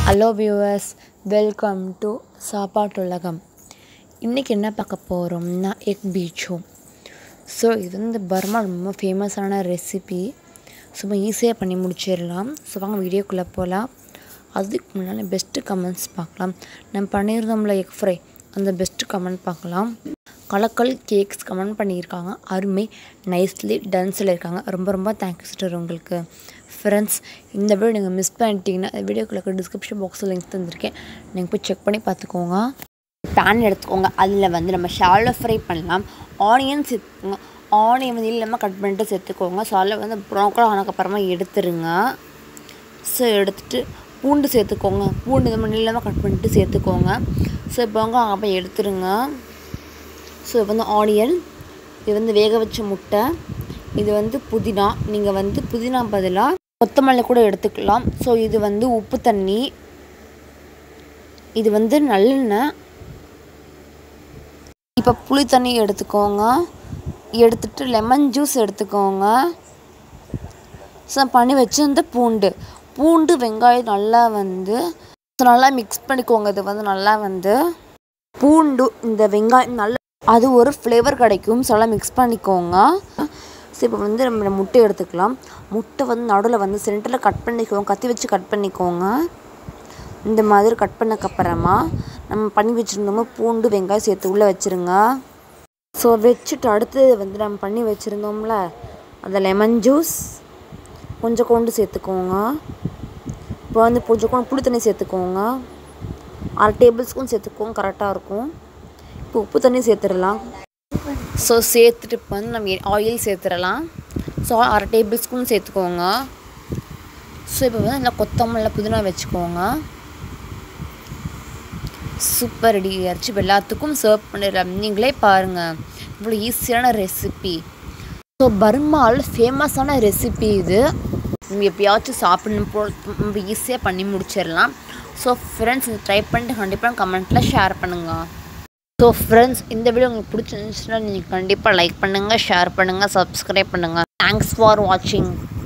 hello viewers welcome to சாப்பாட்டுலகம் இன்றைக்கி என்ன பார்க்க போகிறோம்னா எக் பீச்சோ ஸோ இது வந்து பர்மா ரொம்ப ஃபேமஸான ரெசிபி சும்மா ஈஸியாக பண்ணி முடிச்சிடலாம் ஸோ வாங்க வீடியோக்குள்ளே போகலாம் அதுக்கு முன்னால் பெஸ்ட்டு கமெண்ட்ஸ் பார்க்கலாம் நம்ம பண்ணியிருந்தோம்ல எக் ஃப்ரை அந்த பெஸ்ட்டு கமெண்ட் பார்க்கலாம் கலக்கல் கேக்ஸ் கமெண்ட் பண்ணியிருக்காங்க அருமை நைஸ்லி டன் சொல்லியிருக்காங்க ரொம்ப ரொம்ப தேங்க்யூ சிஸ்டர் உங்களுக்கு ஃப்ரெண்ட்ஸ் இந்த வீடியோ நீங்கள் மிஸ் பண்ணிட்டீங்கன்னா வீடியோக்குள்ள டிஸ்கிரிப்ஷன் பாக்ஸில் லிங்க் தந்திருக்கேன் நீங்கள் போய் செக் பண்ணி பார்த்துக்கோங்க பேன் எடுத்துக்கோங்க அதில் வந்து நம்ம ஷாலோ ஃப்ரை பண்ணலாம் ஆனியன் சேர்த்துக்கோங்க ஆனியன் வந்து இல்லாமல் கட் பண்ணிட்டு சேர்த்துக்கோங்க ஸோ அதில் வந்து ப்ரௌன் கலர் ஆனதுக்கப்புறமா எடுத்துருங்க ஸோ எடுத்துட்டு பூண்டு சேர்த்துக்கோங்க பூண்டு இது மாதிரி இல்லாமல் கட் பண்ணிட்டு சேர்த்துக்கோங்க ஸோ இப்போ அவங்க அப்போ எடுத்துருங்க ஸோ இப்போ வந்து ஆனியன் இது வந்து வேக வச்ச முட்டை இது வந்து புதினா நீங்கள் வந்து புதினா பதிலாக கொத்தமல்லி கூட எடுத்துக்கலாம் ஸோ இது வந்து உப்பு தண்ணி இது வந்து நல்லெண்ணெய் இப்போ புளி தண்ணி எடுத்துக்கோங்க எடுத்துட்டு லெமன் ஜூஸ் எடுத்துக்கோங்க ஸோ பண்ணி வச்சிருந்த பூண்டு பூண்டு வெங்காயம் நல்லா வந்து ஸோ நல்லா மிக்ஸ் பண்ணிக்கோங்க இது வந்து நல்லா வந்து பூண்டு இந்த வெங்காயம் நல்லா அது ஒரு ஃப்ளேவர் கிடைக்கும் ஸோ நல்லா மிக்ஸ் பண்ணிக்கோங்க ஸோ இப்போ வந்து நம்ம முட்டை எடுத்துக்கலாம் முட்டை வந்து நடுவில் வந்து சென்டரில் கட் பண்ணிக்கோங்க கத்தி வச்சு கட் பண்ணிக்கோங்க இந்த மாதிரி கட் பண்ணக்கப்புறமா நம்ம பண்ணி வச்சுருந்தோமோ பூண்டு வெங்காயம் சேர்த்து உள்ளே வச்சுருங்க ஸோ வச்சுட்டு அடுத்து வந்து நம்ம பண்ணி வச்சுருந்தோம்ல அந்த லெமன் ஜூஸ் கொஞ்சம் கொண்டு சேர்த்துக்கோங்க இப்போ வந்து கொஞ்சம் கொண்டு புளி தண்ணி சேர்த்துக்கோங்க அரை டேபிள் ஸ்பூன் சேர்த்துக்கோங்க கரெக்டாக இருக்கும் இப்போ உப்பு தண்ணி சேர்த்துடலாம் ஸோ சேர்த்துட்டு இப்போ வந்து நம்ம ஆயில் சேர்த்துடலாம் ஸோ அரை டேபிள் ஸ்பூன் சேர்த்துக்கோங்க ஸோ இப்போ வந்து நல்லா கொத்தமல்ல புதினா வச்சுக்கோங்க சூப்பர் ரெடி ஆயிடுச்சு இப்போ எல்லாத்துக்கும் சர்வ் பண்ணிடலாம் நீங்களே பாருங்கள் இவ்வளோ ஈஸியான ரெசிபி ஸோ பர்மாவில் ஃபேமஸான ரெசிபி இது நம்ம எப்பயாச்சும் சாப்பிடணும் போ ரொம்ப ஈஸியாக பண்ணி முடிச்சிடலாம் ஸோ ஃப்ரெண்ட்ஸ் இது ட்ரை பண்ணிட்டு கண்டிப்பாக கமெண்ட்டில் ஷேர் பண்ணுங்கள் ஸோ ஃப்ரெண்ட்ஸ் இந்த வீடியோ உங்களுக்கு பிடிச்சிருந்துச்சுன்னா நீங்கள் கண்டிப்பாக லைக் பண்ணுங்கள் ஷேர் பண்ணுங்கள் சப்ஸ்கிரைப் பண்ணுங்கள் தேங்க்ஸ் ஃபார் வாட்சிங்